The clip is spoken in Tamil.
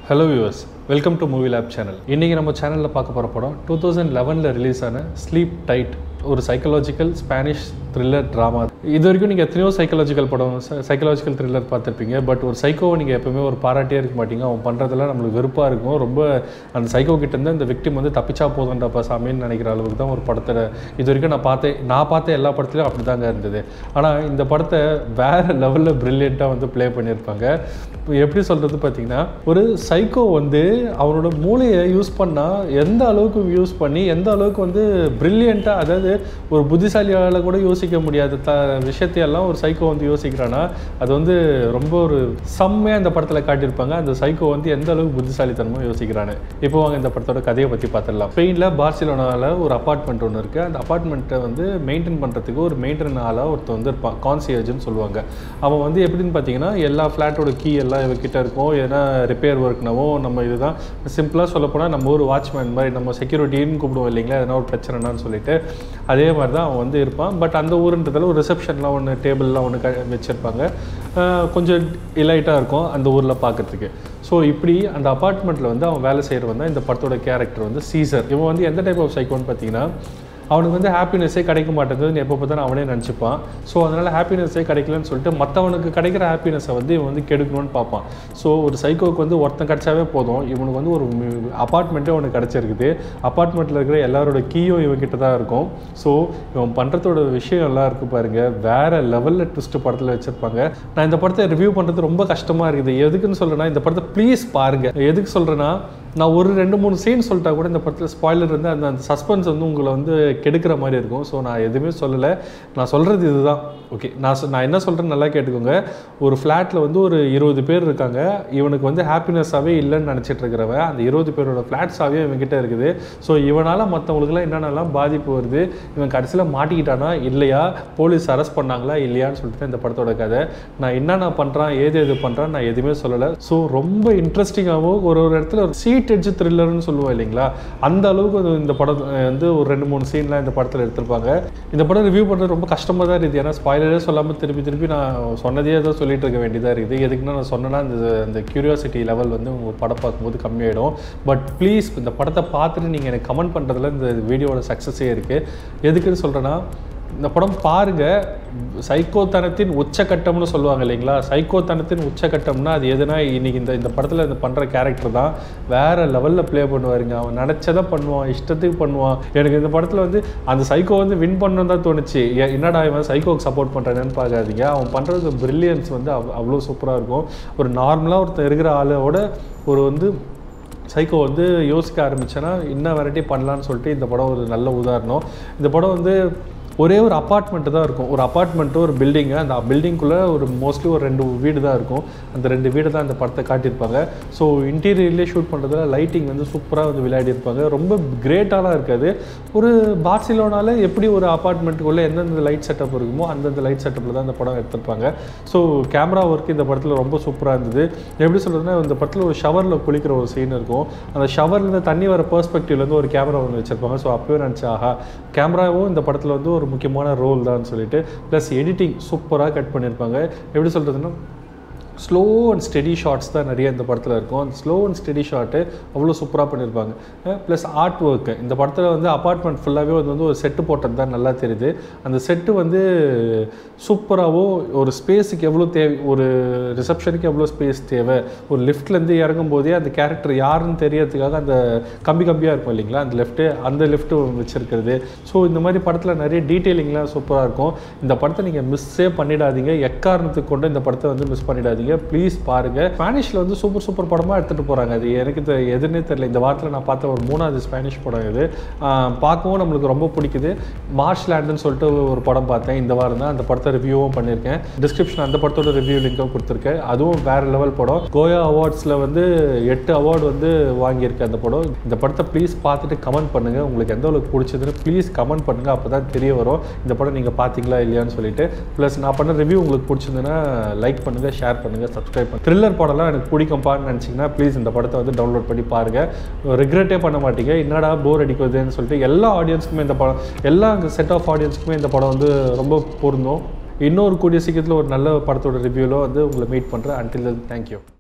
hello viewers welcome to movie lab channel இன்றைக்கி நம்ம சேனலில் பார்க்க போகிற படம் டூ தௌசண்ட் லெவனில் ரிலீஸ் ஆன ஸ்லீப் டைட் ஒரு சைக்கலாஜிக்கல் ஸ்பானிஷ் த்ரில்லர் ட்ராமா இது வரைக்கும் நீங்கள் எத்தனையோ சைக்கலாஜிக்கல் படம் சைக்கலாஜிக்கல் த்ரில்லர் பார்த்துருப்பீங்க பட் ஒரு சைக்கோவை நீங்கள் எப்பவுமே ஒரு பாராட்டியே இருக்க மாட்டீங்க அவன் பண்ணுறதெல்லாம் நம்மளுக்கு வெறுப்பாக இருக்கும் ரொம்ப அந்த சைக்கோ கிட்டேருந்து அந்த விக்டிம் வந்து தப்பிச்சா போதுன்றப்பா சாமின்னு நினைக்கிற அளவுக்கு தான் ஒரு படத்தில் இது வரைக்கும் நான் பார்த்தேன் நான் பார்த்த எல்லா படத்துலையும் அப்படி தாங்க இருந்தது ஆனால் இந்த படத்தை வேறு லெவலில் ப்ரில்லியண்ட்டாக வந்து ப்ளே பண்ணியிருப்பாங்க இப்போ எப்படி சொல்கிறது பார்த்தீங்கன்னா ஒரு சைக்கோ வந்து அவனோட மூளையை யூஸ் பண்ணால் எந்த அளவுக்கு யூஸ் பண்ணி எந்த அளவுக்கு வந்து ப்ரில்லியண்ட்டாக அதாவது ஒரு புத்திசாலியால் கூட யோசிக்க முடியாத த விஷயத்தையெல்லாம் ஒரு சைக்கோ வந்து யோசிக்கிறான்னா அது வந்து ரொம்ப ஒரு செம்மையாக இந்த படத்தில் காட்டியிருப்பாங்க அந்த சைக்கோ வந்து எந்த அளவுக்கு புத்திசாலித்தனமாக யோசிக்கிறான்னு இப்போ வாங்க இந்த படத்தோட கதையை பற்றி பார்த்துடலாம் ஸ்பெயினில் பார்சிலோனாவில் ஒரு அப்பார்ட்மெண்ட் ஒன்று இருக்குது அந்த அப்பார்ட்மெண்ட்டை வந்து மெயின்டைன் பண்ணுறதுக்கு ஒரு மெயின்டைன் ஆளாக ஒருத்தர் வந்து இருப்பான் கான்சியர்ஜ்னு சொல்லுவாங்க அவன் வந்து எப்படின்னு பார்த்தீங்கன்னா எல்லா ஃப்ளாட்டோட கீ எல்லாம் இவகிட்ட இருக்கும் ஏன்னா ரிப்பேர் ஒர்க்னவோ நம்ம இதுதான் சிம்பிளாக சொல்லப்போனால் நம்ம ஒரு வாட்ச்மேன் மாதிரி நம்ம செக்யூரிட்டின்னு கூப்பிடுவோம் இல்லைங்களா எதனா ஒரு பிரச்சனைனான்னு சொல்லிட்டு அதே மாதிரி தான் அவன் வந்து இருப்பான் பட் அந்த ஊருன்றதால ஒரு ரிசப்ஷன்லாம் ஒன்று டேபிள்லாம் ஒன்று க வச்சுருப்பாங்க கொஞ்சம் இலைட்டாக இருக்கும் அந்த ஊரில் பார்க்கறதுக்கு ஸோ இப்படி அந்த அப்பார்ட்மெண்ட்டில் வந்து அவன் வேலை செய்கிறவன் தான் இந்த படத்தோட கேரக்டர் வந்து சீசர் இவன் வந்து எந்த டைப் ஆஃப் சைக்கோன்னு பார்த்தீங்கன்னா அவனுக்கு வந்து ஹாப்பினஸ்ஸே கிடைக்க மாட்டேங்குதுன்னு எப்போ பார்த்தாலும் அவனே நினச்சிப்பான் ஸோ அதனால் ஹாப்பினஸ்ஸே கிடைக்கலன்னு சொல்லிட்டு மற்றவனுக்கு கிடைக்கிற ஹாப்பினஸை வந்து இவன் வந்து கெடுக்கணும்னு பார்ப்பான் ஸோ ஒரு சைக்கோவுக்கு வந்து ஒருத்தன் கிடச்சாவே போதும் இவனுக்கு வந்து ஒரு அப்பார்ட்மெண்ட்டே அவனுக்கு கிடச்சிருக்குது அப்பார்ட்மெண்ட்டில் இருக்கிற எல்லாரோட கீயும் இவன்கிட்ட தான் இருக்கும் ஸோ இவன் பண்ணுறதோட விஷயம் எல்லாம் இருக்குது பாருங்கள் வேறு லெவலில் ட்விஸ்ட் படத்தில் வச்சுருப்பாங்க நான் இந்த படத்தை ரிவ்யூ பண்ணுறது ரொம்ப கஷ்டமாக இருக்குது எதுக்குன்னு சொல்கிறேன்னா இந்த படத்தை ப்ளீஸ் பாருங்கள் எதுக்கு சொல்கிறேன்னா நான் ஒரு ரெண்டு மூணு சீன் சொல்லிட்டா கூட இந்த படத்தில் ஸ்பாய்லர் இருந்து அந்த அந்த சஸ்பென்ஸ் வந்து உங்களை வந்து கெடுக்கிற மாதிரி இருக்கும் ஸோ நான் எதுவுமே சொல்லலை நான் சொல்கிறது இதுதான் ஓகே நான் சொ- நான் என்ன சொல்கிறேன்னு நல்லா கேட்டுக்கோங்க ஒரு ஃப்ளாட்டில் வந்து ஒரு இருபது பேர் இருக்காங்க இவனுக்கு வந்து ஹாப்பினஸ்ஸாகவே இல்லைன்னு நினச்சிட்டு இருக்கிறவன் அந்த இருபது பேரோட ஃப்ளாட்ஸாகவே இவன்கிட்ட இருக்குது ஸோ இவனால் மற்றவங்களுக்குலாம் என்னென்னலாம் பாதிப்பு வருது இவன் கடைசியில் மாட்டிக்கிட்டானா இல்லையா போலீஸ் அரெஸ்ட் பண்ணாங்களா இல்லையான்னு சொல்லிட்டு தான் இந்த படத்தோட கதை நான் என்னென்ன பண்ணுறான் ஏது எது பண்ணுறான் நான் எதுவுமே சொல்லலை ஸோ ரொம்ப இன்ட்ரெஸ்டிங்காகவும் ஒரு ஒரு இடத்துல ஒரு சீட் எட்ஜ் த்ரில்லர்னு சொல்லுவோம் இல்லைங்களா அந்த அளவுக்கு அது இந்த படம் அஹ், வந்து ஒரு ரெண்டு மூணு சீன்லாம் இந்த படத்தில் எடுத்திருப்பாங்க இந்த படம் ரிவ்யூ பண்ணுறது ரொம்ப கஷ்டமாக தான் இருக்குது ஏன்னா ஸ்பாய்லரே சொல்லாமல் திருப்பி திருப்பி நான் சொன்னதே தான் சொல்லிட்டு இருக்க வேண்டியதாக இருக்குது எதுக்குன்னா நான் சொன்னேன்னா அந்த அந்த கியூரியாசிட்டி லெவல் வந்து உங்கள் படம் பார்க்கும்போது கம்மியாயிடும் பட் ப்ளீஸ் இந்த படத்தை பார்த்துட்டு நீங்கள் எனக்கு கமெண்ட் பண்ணுறதுல இந்த வீடியோட சக்ஸஸே இருக்குது எதுக்குன்னு சொல்கிறேன்னா இந்த படம் பாருங்க சைக்கோத்தனத்தின் உச்சக்கட்டம்னு சொல்லுவாங்க இல்லைங்களா சைக்கோத்தனத்தின் உச்சக்கட்டம்னா அது எதுனா இன்னைக்கு இந்த இந்த படத்தில் இந்த பண்ணுற கேரக்டர் தான் வேற லெவலில் ப்ளே பண்ணுவாருங்க அவன் நினச்சதை பண்ணுவான் இஷ்டத்துக்கு பண்ணுவான் எனக்கு இந்த படத்தில் வந்து அந்த சைக்கோ வந்து வின் பண்ணணும் தான் தோணுச்சு ஏ- என்னடா இவன் சைக்கோக்கு சப்போர்ட் பண்ணுறானேன்னு பார்க்காதீங்க அவன் பண்ணுறது பிரில்லியன்ஸ் வந்து அவ் அவ்வளோ சூப்பராக இருக்கும் ஒரு நார்மலாக ஒருத்தர் இருக்கிற ஆளோட ஒரு வந்து சைக்கோ வந்து யோசிக்க ஆரம்பிச்சேன்னா என்ன வெரைட்டி பண்ணலான்னு சொல்லிட்டு இந்த படம் ஒரு நல்ல உதாரணம் இந்த படம் வந்து ஒரே ஒரு அப்பார்ட்மெண்ட்டு தான் இருக்கும் ஒரு அப்பார்ட்மெண்ட்டு ஒரு பில்டிங்கு அந்த பில்டிங்குள்ளே ஒரு மோஸ்ட்லி ஒரு ரெண்டு வீடு தான் இருக்கும் அந்த ரெண்டு வீடு தான் அந்த படத்தை காட்டியிருப்பாங்க ஸோ இன்டீரியர்லேயே ஷூட் பண்ணுறதுல லைட்டிங் வந்து சூப்பராக வந்து விளையாடிருப்பாங்க ரொம்ப கிரேட்டாலாம் இருக்காது ஒரு பார்சிலோனால எப்படி ஒரு அப்பார்ட்மெண்ட்டுக்குள்ளே எந்தெந்த லைட் செட்டப் இருக்குமோ அந்தந்த லைட் செட்டப்பில் தான் இந்த படம் எடுத்திருப்பாங்க ஸோ கேமரா ஒர்க் இந்த படத்தில் ரொம்ப சூப்பராக இருந்தது எப்படி சொல்கிறதுனா இந்த படத்தில் ஒரு ஷவரில் குளிக்கிற ஒரு சீன் இருக்கும் அந்த ஷவர்லேருந்து தண்ணி வர பெர்ஸ்பெக்டிவ்லேருந்து ஒரு கேமரா ஒன்று வச்சுருப்பாங்க ஸோ அப்போயே நினச்சி ஆஹா கேமராவும் இந்த படத்தில் வந்து ஒரு முக்கியமான ரோல் தான் சொல்லிட்டு ப்ளஸ் எடிட்டிங் சூப்பராக கட் பண்ணியிருப்பாங்க எப்படி சொல்கிறதுன்னா ஸ்லோ அண்ட் ஸ்டெடி ஷாட்ஸ் தான் நிறைய இந்த படத்தில் இருக்கும் அந்த ஸ்லோ அண்ட் ஸ்டெடி ஷாட்டு அவ்வளோ சூப்பராக பண்ணியிருப்பாங்க ப்ளஸ் ஆர்ட் ஒர்க்கு இந்த படத்தில் வந்து அப்பார்ட்மெண்ட் ஃபுல்லாகவே அது வந்து ஒரு செட்டு போட்டது தான் நல்லா தெரியுது அந்த செட்டு வந்து சூப்பராகவும் ஒரு ஸ்பேஸுக்கு எவ்வளோ தேவை ஒரு ரிசப்ஷனுக்கு எவ்வளோ ஸ்பேஸ் தேவை ஒரு லிஃப்ட்லேருந்து இறங்கும் போதே அந்த கேரக்டர் யாருன்னு தெரியறதுக்காக அந்த கம்பி கம்பியாக இருக்கும் இல்லைங்களா அந்த லெஃப்ட்டு அந்த லெஃப்ட்டு வச்சுருக்கிறது ஸோ இந்த மாதிரி படத்தில் நிறைய டீட்டெயிலிங்லாம் சூப்பராக இருக்கும் இந்த படத்தை நீங்கள் மிஸ்ஸே பண்ணிடாதீங்க எக்காரணத்துக்கு கொண்டு இந்த படத்தை வந்து மிஸ் பண்ணிடாதீங்க ப்ளீஸ் பாருங்கள் ஸ்பானிஷில் வந்து சூப்பர் சூப்பர் படமாக எடுத்துகிட்டு போகிறாங்க அது எனக்கு தெ- எதுன்னே தெரியல இந்த வாரத்தில் நான் பார்த்த ஒரு மூணாவது ஸ்பானிஷ் படம் இது ஆஹ் பார்க்கவும் நம்மளுக்கு ரொம்ப பிடிக்குது மார்ஷ் லேண்டுன்னு சொல்லிட்டு ஒரு படம் பார்த்தேன் இந்த வாரம் தான் அந்த படத்தை ரிவ்யூவும் பண்ணியிருக்கேன் டிஸ்கிரிப்ஷன் அந்த படத்தோட ரிவ்யூ லிங்க்கும் கொடுத்துருக்கேன் அதுவும் வேற லெவல் படம் கோயா அவார்ட்ஸில் வந்து எட்டு அவார்டு வந்து வாங்கியிருக்கு அந்த படம் இந்த படத்தை ப்ளீஸ் பார்த்துட்டு கமெண்ட் பண்ணுங்கள் உங்களுக்கு எந்த அளவுக்கு பிடிச்சதுன்னு ப்ளீஸ் கமெண்ட் பண்ணுங்கள் அப்போ தான் தெரிய வரும் இந்த படம் நீங்கள் பார்த்தீங்களா இல்லையான்னு சொல்லிட்டு ப்ளஸ் நான் பண்ண ரிவ்யூ உங்களுக்கு பிடிச்சிருந்ததுன்னா லைக் பண்ணுங்கள் ஷேர் பண்ணுங்கள் சப்ஸ்கிரைப் பண்ணுங்கள் த்ரில்லர் படம்லாம் எனக்கு பிடிக்கும்ப்பான்னு நினச்சிங்கன்னா ப்ளீஸ் இந்த படத்தை வந்து டவுன்லோட் பண்ணி பாருங்கள் ரிக்ரெட்டே பண்ண மாட்டீங்க என்னடா போர் அடிக்குதுன்னு சொல்லிட்டு எல்லா ஆடியன்ஸ்க்குமே இந்த படம் எல்லா செட் ஆஃப் ஆடியன்ஸ்க்குமே இந்த படம் வந்து ரொம்ப பொருந்தும் இன்னொரு கூடிய சீக்கிரத்தில் ஒரு நல்ல படத்தோட ரிவ்யூவில் வந்து உங்களை மீட் பண்ணுறேன் அன்டில் தேங்க்யூ